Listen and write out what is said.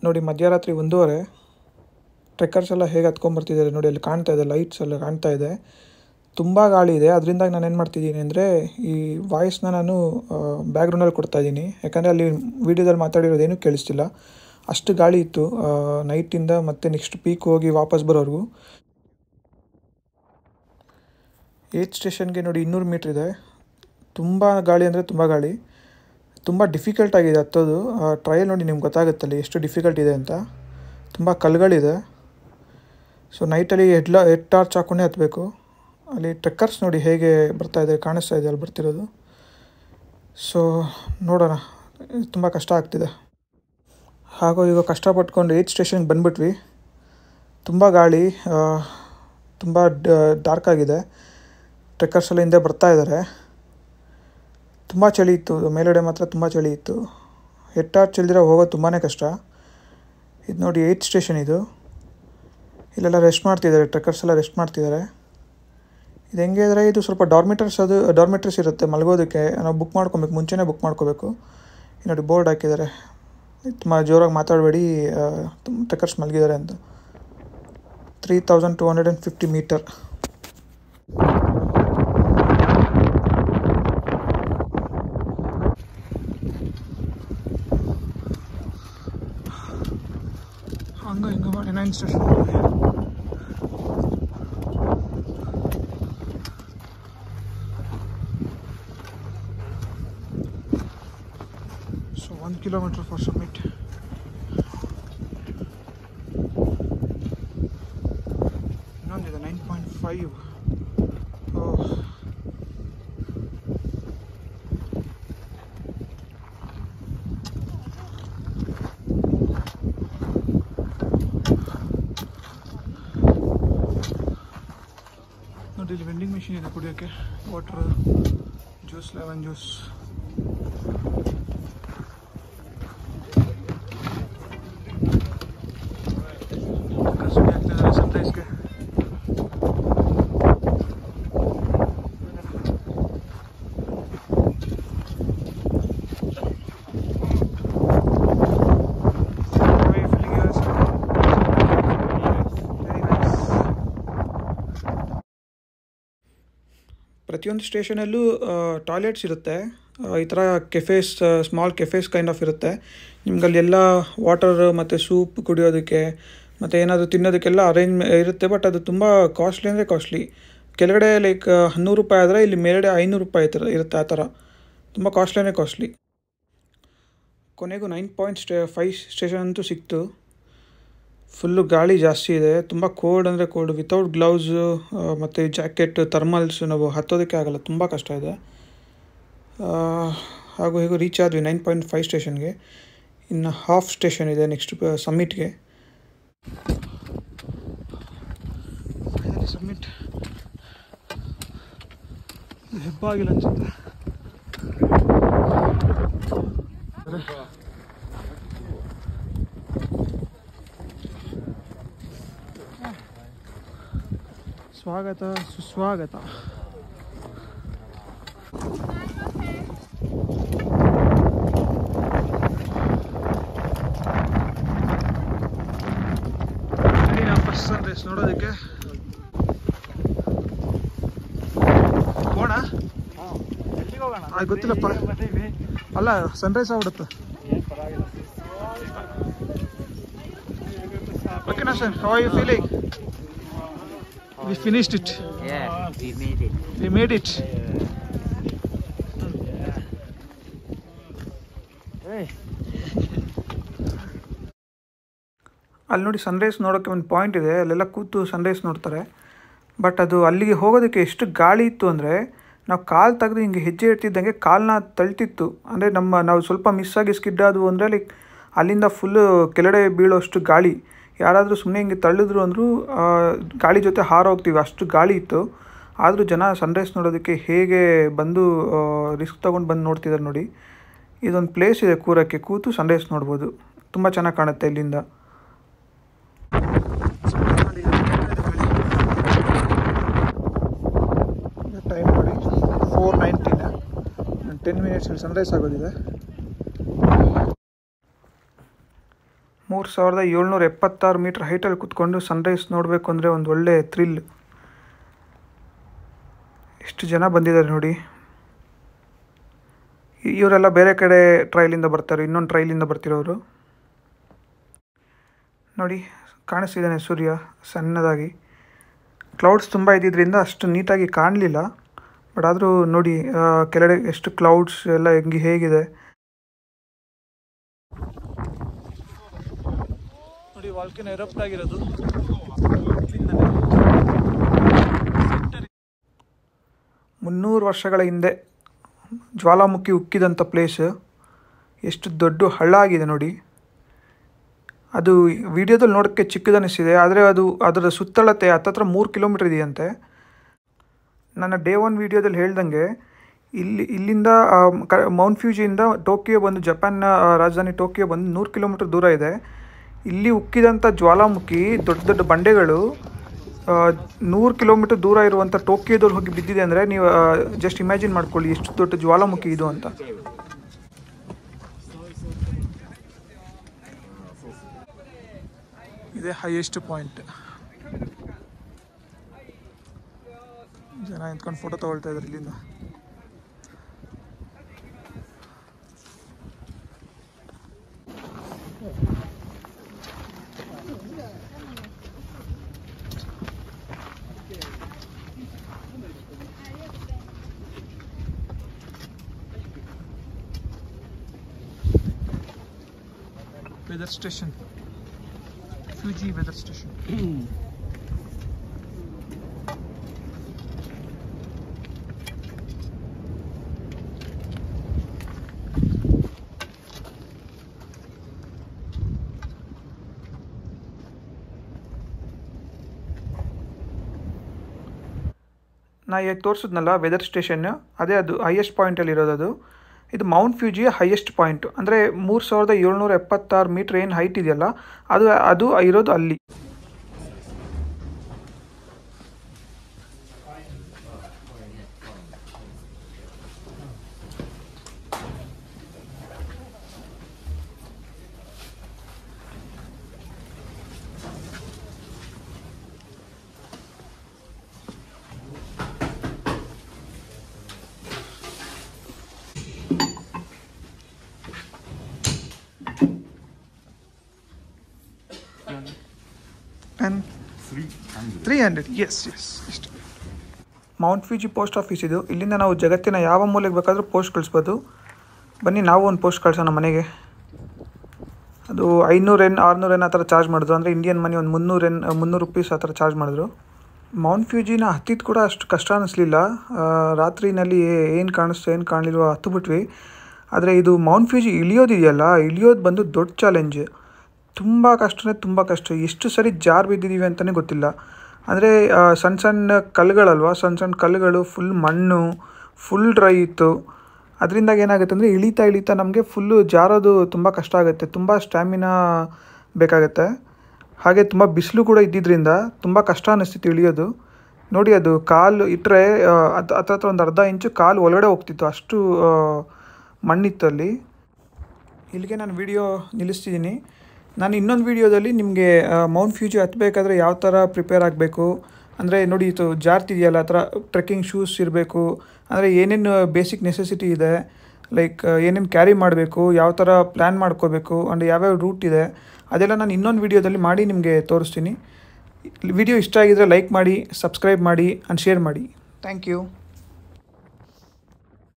ನೋಡಿ ಮಧ್ಯರಾತ್ರಿ ಒಂದೂವರೆ ಟ್ರೆಕ್ಕರ್ಸ್ ಎಲ್ಲ ಹೇಗೆ ಹತ್ಕೊಂಡ್ಬರ್ತಿದ್ದಾರೆ ನೋಡಿ ಅಲ್ಲಿ ಕಾಣ್ತಾ ಇದೆ ಲೈಟ್ಸ್ ಎಲ್ಲ ಕಾಣ್ತಾ ಇದೆ ತುಂಬ ಗಾಳಿ ಇದೆ ಅದರಿಂದ ನಾನು ಏನು ಮಾಡ್ತಿದ್ದೀನಿ ಅಂದರೆ ಈ ವಾಯ್ಸ್ನ ನಾನು ಬ್ಯಾಕ್ಗ್ರೌಂಡಲ್ಲಿ ಕೊಡ್ತಾ ಇದ್ದೀನಿ ಯಾಕಂದರೆ ಅಲ್ಲಿ ವೀಡಿಯೋದಲ್ಲಿ ಮಾತಾಡಿರೋದೇನು ಕೇಳಿಸ್ತಿಲ್ಲ ಅಷ್ಟು ಗಾಳಿ ಇತ್ತು ನೈಟಿಂದ ಮತ್ತೆ ನೆಕ್ಸ್ಟ್ ಪೀಕ್ ಹೋಗಿ ವಾಪಸ್ ಬರೋವರೆಗೂ ಏತ್ ಸ್ಟೇಷನ್ಗೆ ನೋಡಿ ಇನ್ನೂರು ಮೀಟ್ರ್ ಇದೆ ತುಂಬ ಗಾಳಿ ಅಂದರೆ ತುಂಬ ಗಾಳಿ ತುಂಬ ಡಿಫಿಕಲ್ಟ್ ಆಗಿದೆ ಹತ್ತೋದು ಟ್ರಯಲ್ ನೋಡಿ ನಿಮ್ಗೆ ಗೊತ್ತಾಗುತ್ತಲ್ಲಿ ಎಷ್ಟು ಡಿಫಿಕಲ್ಟ್ ಇದೆ ಅಂತ ತುಂಬ ಕಲ್ಗಳಿದೆ ಸೊ ನೈಟಲ್ಲಿ ಹೆಡ್ಲ ಹೆಡ್ ಟಾರ್ಚ್ ಹಾಕ್ಕೊಂಡೇ ಹತ್ತಬೇಕು ಅಲ್ಲಿ ಟ್ರೆಕ್ಕರ್ಸ್ ನೋಡಿ ಹೇಗೆ ಬರ್ತಾ ಇದೆ ಕಾಣಿಸ್ತಾ ಇದೆ ಅಲ್ಲಿ ಬರ್ತಿರೋದು ಸೊ ನೋಡೋಣ ತುಂಬ ಕಷ್ಟ ಆಗ್ತಿದೆ ಹಾಗೂ ಈಗ ಕಷ್ಟಪಟ್ಕೊಂಡು ಏತ್ ಸ್ಟೇಷನ್ಗೆ ಬಂದ್ಬಿಟ್ವಿ ತುಂಬ ಗಾಳಿ ತುಂಬ ಡಾರ್ಕ್ ಆಗಿದೆ ಟ್ರೆಕ್ಕರ್ಸ್ ಎಲ್ಲ ಹಿಂದೆ ಬರ್ತಾ ಇದ್ದಾರೆ ತುಂಬ ಚಳಿ ಇತ್ತು ಮೇಲ್ಗಡೆ ಮಾತ್ರ ತುಂಬ ಚಳಿ ಇತ್ತು ಹೆಡ್ ಟಾರ್ಚ್ ಇಲ್ದಿರ ಹೋಗೋದು ತುಂಬಾ ಕಷ್ಟ ಇದು ನೋಡಿ ಏಯ್ತ್ ಸ್ಟೇಷನ್ ಇದು ಇಲ್ಲೆಲ್ಲ ರೆಸ್ಟ್ ಮಾಡ್ತಿದ್ದಾರೆ ಟ್ರೆಕ್ಕರ್ಸ್ ಎಲ್ಲ ರೆಸ್ಟ್ ಮಾಡ್ತಿದ್ದಾರೆ ಇದು ಹೆಂಗೆ ಅಂದರೆ ಇದು ಸ್ವಲ್ಪ ಡಾರ್ಮಿಟರ್ಸ್ ಅದು ಡಾರ್ಮಿಟರ್ಸ್ ಇರುತ್ತೆ ಮಲಗೋದಕ್ಕೆ ನಾವು ಬುಕ್ ಮಾಡ್ಕೊಬೇಕು ಮುಂಚೆನೇ ಬುಕ್ ಮಾಡ್ಕೋಬೇಕು ಇಲ್ಲಿ ನೋಡಿ ಬೋರ್ಡ್ ಹಾಕಿದ್ದಾರೆ ತುಂಬ ಜೋರಾಗಿ ಮಾತಾಡಬೇಡಿ ಟ್ರೆಕ್ಕರ್ಸ್ ಮಲಗಿದ್ದಾರೆ ಅಂತ three thousand two hundred and fifty metre ಹಂಗೆ ಹಿಂಗೆ ಮಾಡಿ nine station so one kilometre for summit ಇನ್ನೊಂದಿದೆ ನೈನ್ ಪಾಯಿಂಟ್ ಫೈವ್ ನೋಡಿ ಇಲ್ಲಿ ವೆಂಡಿಂಗ್ ಮಿಷಿನ್ ಇದೆ ಕುಡಿಯೋಕ್ಕೆ ವಾಟರ್ ಜ್ಯೂಸ್ ಲೆಮನ್ ಜ್ಯೂಸ್ ಸನ್ರೈಸ್ಗೆ ಪ್ರತಿಯೊಂದು ಸ್ಟೇಷನಲ್ಲೂ ಟಾಯ್ಲೆಟ್ಸ್ ಇರುತ್ತೆ ಈ ಥರ cafes small cafes kind of ಇರುತ್ತೆ ನಿಮ್ಗೆ ಅಲ್ಲಿ ಎಲ್ಲ ವಾಟರ್ ಮತ್ತು ಸೂಪ್ ಕುಡಿಯೋದಕ್ಕೆ ಮತ್ತು ಏನಾದರೂ ತಿನ್ನೋದಕ್ಕೆಲ್ಲ ಅರೇಂಜ್ ಇರುತ್ತೆ ಬಟ್ ಅದು ತುಂಬ ಕಾಸ್ಟ್ಲಿ ಅಂದರೆ ಕಾಸ್ಟ್ಲಿ ಕೆಳಗಡೆ ಲೈಕ್ ಹನ್ನೂರು ರೂಪಾಯಿ ಆದರೆ ಇಲ್ಲಿ ಮೇಲ್ಗಡೆ ಐನೂರು ರೂಪಾಯಿ ಥರ ಇರುತ್ತೆ ಆ ಥರ ತುಂಬ ಕಾಸ್ಟ್ಲಿನೇ ಕಾಸ್ಟ್ಲಿ ಕೊನೆಗೂ nine point stay five station ಅಂತೂ ಸಿಕ್ತು ಫುಲ್ಲು ಗಾಳಿ ಜಾಸ್ತಿ ಇದೆ ತುಂಬ ಕೋಲ್ಡ್ ಅಂದರೆ ಕೋಲ್ಡ್ ವಿತೌಟ್ ಗ್ಲೌಸು ಮತ್ತು ಜಾಕೆಟ್ ಥರ್ಮಲ್ಸ್ ನಾವು ಹತ್ತೋದಕ್ಕೆ ಆಗಲ್ಲ ತುಂಬ ಕಷ್ಟ ಇದೆ ಹಾಗೂ ಹೇಗೂ ರೀಚ್ ಆದ್ವಿ ನೈನ್ ಪಾಯಿಂಟ್ ಫೈವ್ ಸ್ಟೇಷನ್ಗೆ ಇನ್ನು ಹಾಫ್ ಸ್ಟೇಷನ್ ಇದೆ ನೆಕ್ಸ್ಟ್ ಸಮ್ಮಿಟ್ಗೆ ಸಮ್ಮಿಟ್ ಹೆಬ್ಬಾಗಿಲ್ಲ ಅನ್ಸುತ್ತೆ ಸ್ವಾಗತ ಸುಸ್ವಾಗತ ಫಸ್ಟ್ ಸನ್ರೈಸ್ ನೋಡೋದಕ್ಕೆ ಹೋಣ ಅದು ಗೊತ್ತಿಲ್ಲಪ್ಪ ಅಲ್ಲ ಸನ್ರೈಸ್ ಆಗ್ಬಿಡುತ್ತೆ ಓಕೆನಾ sir how are you feeling We finished it. Yeah, we made it. We made it. Hey. ಅಲ್ಲಿ ನೋಡಿ ಸನ್ರೈಸ್ ನೋಡೋಕ್ಕೆ ಒಂದು ಪಾಯಿಂಟ್ ಇದೆ ಅಲ್ಲೆಲ್ಲ ಕೂತು ಸನ್ರೈಸ್ ನೋಡ್ತಾರೆ ಬಟ್ ಅದು ಅಲ್ಲಿಗೆ ಹೋಗೋದಕ್ಕೆ ಎಷ್ಟು ಗಾಳಿ ಇತ್ತು ಅಂದರೆ ನಾವು ಕಾಲು ತೆಗೆದು ಹಿಂಗೆ ಹೆಜ್ಜೆ ಇಡ್ತಿದ್ದಂಗೆ ಕಾಲನ್ನ ತಳ್ತಿತ್ತು ಅಂದರೆ ನಮ್ಮ ನಾವು ಸ್ವಲ್ಪ ಮಿಸ್ ಆಗಿ ಸ್ಕಿಡ್ ಆದವು ಅಂದರೆ ಲೈಕ್ ಅಲ್ಲಿಂದ ಫುಲ್ಲು ಕೆಳಗಡೆ ಬೀಳೋಷ್ಟು ಗಾಳಿ ಯಾರಾದರೂ ಸುಮ್ಮನೆ ಹಿಂಗೆ ತಳ್ಳಿದ್ರು ಅಂದರೂ ಗಾಳಿ ಜೊತೆ ಹಾರೋಗ್ತೀವಿ ಅಷ್ಟು ಗಾಳಿ ಇತ್ತು ಆದರೂ ಜನ ಸನ್ರೈಸ್ ನೋಡೋದಕ್ಕೆ ಹೇಗೆ ಬಂದು ರಿಸ್ಕ್ ತೊಗೊಂಡು ಬಂದು ನೋಡ್ತಿದ್ದಾರೆ ನೋಡಿ ಇದೊಂದು ಪ್ಲೇಸ್ ಇದೆ ಕೂರಕ್ಕೆ ಕೂತು ಸನ್ರೈಸ್ ನೋಡ್ಬೋದು ತುಂಬ ಚೆನ್ನಾಗಿ ಕಾಣುತ್ತೆ ಇಲ್ಲಿಂದ ಟೈಮ್ ನೋಡಿ ಫೋರ್ ನೈನ್ಟೀನ ಟೆನ್ ಮಿನಿಟ್ಸಲ್ಲಿ ಸನ್ರೈಸ್ ಆಗೋದಿದೆ ಮೂರು ಸಾವಿರದ ಏಳ್ನೂರ ಎಪ್ಪತ್ತಾರು ಮೀಟ್ರ್ ಹೈಟಲ್ಲಿ ಕುತ್ಕೊಂಡು ಸನ್ರೈಸ್ ನೋಡಬೇಕು ಅಂದರೆ ಒಂದು ಒಳ್ಳೆ ಥ್ರಿಲ್ ಎಷ್ಟು ಜನ ಬಂದಿದ್ದಾರೆ ನೋಡಿ ಇ- ಇವರೆಲ್ಲ ಬೇರೆ ಕಡೆ ಟ್ರೈಲಿಂದ ಬರ್ತಾರೆ ಇನ್ನೊಂದು ಟ್ರೈಲಿಂದ ಬರ್ತಿರೋರು ನೋಡಿ ಕಾಣಿಸ್ತಿದ್ದಾನೆ ಸೂರ್ಯ ಸಣ್ಣದಾಗಿ ಕ್ಲೌಡ್ಸ್ ತುಂಬ ಇದ್ದಿದ್ದರಿಂದ ಅಷ್ಟು ನೀಟಾಗಿ ಕಾಣಲಿಲ್ಲ ಬಟ್ ಆದರೂ ನೋಡಿ ಆ, ಕೆಳಗಡೆ ಎಷ್ಟು ಕ್ಲೌಡ್ಸ್ ಎಲ್ಲ ಹೆಂಗೆ ಹೇಗಿದೆ ನೋಡಿ ವಾಲ್ಕಿನ ಎರಪ್ಟ್ ಆಗಿರೋದು ಮುನ್ನೂರು ವರ್ಷಗಳ ಹಿಂದೆ ಜ್ವಾಲಾಮುಖಿ ಉಕ್ಕಿದಂಥ ಪ್ಲೇಸ್ ಎಷ್ಟು ದೊಡ್ಡ ಹಳ್ಳ ಆಗಿದೆ ನೋಡಿ ಅದು ವಿಡಿಯೋದಲ್ಲಿ ನೋಡೋಕ್ಕೆ ಚಿಕ್ಕದನಿಸಿದೆ ಆದರೆ ಅದು ಅದರ ಸುತ್ತಳತೆ ಹತ್ತತ್ರ ಮೂರು ಕಿಲೋಮೀಟ್ರ್ ಇದೆಯಂತೆ ನನ್ನ ಡೇ ಒನ್ ವಿಡಿಯೋದಲ್ಲಿ ಹೇಳ್ದಂಗೆ ಇಲ್ಲಿ ಇಲ್ಲಿಂದ ಆ, ಕ- ಮೌಂಟ್ ಫ್ಯೂಜಿಯಿಂದ ಟೋಕಿಯೋ ಬಂದು ಜಪಾನ್ನ ಆ, ರಾಜಧಾನಿ ಟೋಕಿಯೋ ಬಂದು ನೂರು ಕಿಲೋಮೀಟ್ರ್ ದೂರ ಇದೆ ಇಲ್ಲಿ ಉಕ್ಕಿದಂಥ ಜ್ವಾಲಾಮುಖಿ ದೊಡ್ಡ ದೊಡ್ಡ ಬಂಡೆಗಳು ಆ, ನೂರು ಕಿಲೋಮೀಟ್ರ್ ದೂರ ಇರುವಂಥ ಟೋಕಿಯೋದಲ್ಲಿ ಹೋಗಿ ಬಿದ್ದಿದೆ ಅಂದರೆ ನೀವು ಜಸ್ಟ್ ಇಮ್ಯಾಜಿನ್ ಮಾಡ್ಕೊಳ್ಳಿ ಎಷ್ಟು ದೊಡ್ಡ ಜ್ವಾಲಾಮುಖಿ ಇದು ಅಂತ ಇದೇ ಹೈಯೆಸ್ಟ್ ಪಾಯಿಂಟ್ ಜನ ನಿಂತ್ಕೊಂಡು ಫೋಟೋ ತಗೊಳ್ತಾ ಇದ್ದಾರೆ ಇಲ್ಲಿಂದ weather station Fuji weather station ನಾ ಈಗ ತೋರಿಸಿದ್ನಲ್ಲ ವೆದರ್ ಸ್ಟೇಷನ್ ಅದೇ ಅದು ಹೈಯೆಸ್ಟ್ ಪಾಯಿಂಟಲ್ಲಿ ಇರೋದು ಅದು ಇದು ಮೌಂಟ್ ಫ್ಯೂಜಿಯ ಹೈಯೆಸ್ಟ್ ಪಾಯಿಂಟ್ ಅಂದರೆ ಮೂರು ಸಾವಿರದ ಏಳ್ನೂರ ಎಪ್ಪತ್ತಾರು ಮೀಟ್ರ್ ಏನು ಹೈಟ್ ಇದೆಯಲ್ಲ ಅದು ಅದು ಇರೋದು ಅಲ್ಲಿ ten three hundred S S ಇಷ್ಟು ಮೌಂಟ್ ಫ್ಯೂಜಿ ಪೋಸ್ಟ್ ಆಫೀಸ್ ಇದು ಇಲ್ಲಿಂದ ನಾವು ಜಗತ್ತಿನ ಯಾವ ಮೂಲೆಗೆ ಬೇಕಾದರೂ ಪೋಸ್ಟ್ ಕಳಿಸ್ಬೋದು ಬನ್ನಿ ನಾವು ಒಂದು ಪೋಸ್ಟ್ ಕಳ್ಸೋಣ ಮನೆಗೆ ಅದು ಐನೂರು ಎನ್ ಆರುನೂರು ಎನ್ ಆ ಥರ ಚಾರ್ಜ್ ಮಾಡಿದ್ರು ಅಂದರೆ ಇಂಡಿಯನ್ ಮನಿ ಒಂದು ಮುನ್ನೂರು ಎನ್ ಮುನ್ನೂರು ರುಪೀಸ್ ಆ ಥರ ಚಾರ್ಜ್ ಮಾಡಿದ್ರು ಮೌಂಟ್ ಫ್ಯೂಜಿನ ಹತ್ತಿದ್ದು ಕೂಡ ಅಷ್ಟು ಕಷ್ಟ ಅನ್ನಿಸ್ಲಿಲ್ಲ ಆ, ರಾತ್ರಿನಲ್ಲಿ ಏನು ಕಾಣಿಸ್ತು ಏನು ಕಾಣಲಿಲ್ವೋ ಹತ್ತು ಬಿಟ್ವಿ ಆದರೆ ಇದು ಮೌಂಟ್ ಫ್ಯೂಜಿ ಇಳಿಯೋದಿದೆಯಲ್ಲ ಇಳಿಯೋದು ಬಂದು ದೊಡ್ಡ ಚಾಲೆಂಜ್ ತುಂಬ ಕಷ್ಟನೇ ತುಂಬ ಕಷ್ಟ ಎಷ್ಟು ಸರಿ ಜಾರ್ ಬಿದ್ದಿದ್ದೀವಿ ಅಂತಲೇ ಗೊತ್ತಿಲ್ಲ ಅಂದರೆ ಸಣ್ಣ ಸಣ್ಣ ಕಲ್ಲುಗಳಲ್ವ ಸಣ್ಣ ಸಣ್ಣ ಕಲ್ಲುಗಳು ಫುಲ್ ಮಣ್ಣು ಫುಲ್ ಡ್ರೈ ಇತ್ತು ಅದರಿಂದಾಗ ಏನಾಗುತ್ತೆ ಅಂದರೆ ಇಳಿತಾ ಇಳಿತಾ ನಮಗೆ ಫುಲ್ಲು ಜಾರೋದು ತುಂಬ ಕಷ್ಟ ಆಗುತ್ತೆ ತುಂಬ ಸ್ಟ್ಯಾಮಿನಾ ಬೇಕಾಗುತ್ತೆ ಹಾಗೆ ತುಂಬ ಬಿಸಿಲು ಕೂಡ ಇದ್ದಿದ್ದರಿಂದ ತುಂಬ ಕಷ್ಟ ಅನ್ನಿಸ್ತಿತ್ತು ಇಳಿಯೋದು ನೋಡಿ ಅದು ಕಾಲು ಇಟ್ಟರೆ ಅದು ಹತ್ರ ಹತ್ರ ಒಂದು ಅರ್ಧ ಇಂಚು ಕಾಲು ಒಳಗಡೆ ಹೋಗ್ತಿತ್ತು ಅಷ್ಟು ಆ, ಮಣ್ಣಿತ್ತು ಅಲ್ಲಿ ಇಲ್ಲಿಗೆ ನಾನು ವಿಡಿಯೋ ನಿಲ್ಲಿಸ್ತಿದ್ದೀನಿ ನಾನು ಇನ್ನೊಂದು ವಿಡಿಯೋದಲ್ಲಿ ನಿಮಗೆ ಮೌಂಟ್ ಫ್ಯೂಜಿ ಹತ್ತಬೇಕಾದ್ರೆ ಯಾವ ಥರ ಪ್ರಿಪೇರ್ ಆಗಬೇಕು ಅಂದರೆ ನೋಡಿ ಇದು ಜಾರ್ತಿದೆಯಲ್ಲ ಆ ಥರ ಟ್ರೆಕ್ಕಿಂಗ್ ಶೂಸ್ ಇರಬೇಕು ಅಂದರೆ ಏನೇನು ಬೇಸಿಕ್ ನೆಸೆಸಿಟಿ ಇದೆ ಲೈಕ್ ಏನೇನು ಕ್ಯಾರಿ ಮಾಡಬೇಕು ಯಾವ ಥರ ಪ್ಲ್ಯಾನ್ ಮಾಡ್ಕೋಬೇಕು ಆ್ಯಂಡ್ ಯಾವ್ಯಾವ ರೂಟ್ ಇದೆ ಅದೆಲ್ಲ ನಾನು ಇನ್ನೊಂದು ವಿಡಿಯೋದಲ್ಲಿ ಮಾಡಿ ನಿಮಗೆ ತೋರಿಸ್ತೀನಿ ವಿಡಿಯೋ ಇಷ್ಟ ಆಗಿದ್ರೆ ಲೈಕ್ ಮಾಡಿ ಸಬ್ಸ್ಕ್ರೈಬ್ ಮಾಡಿ ಆ್ಯಂಡ್ ಶೇರ್ ಮಾಡಿ ಥ್ಯಾಂಕ್ ಯು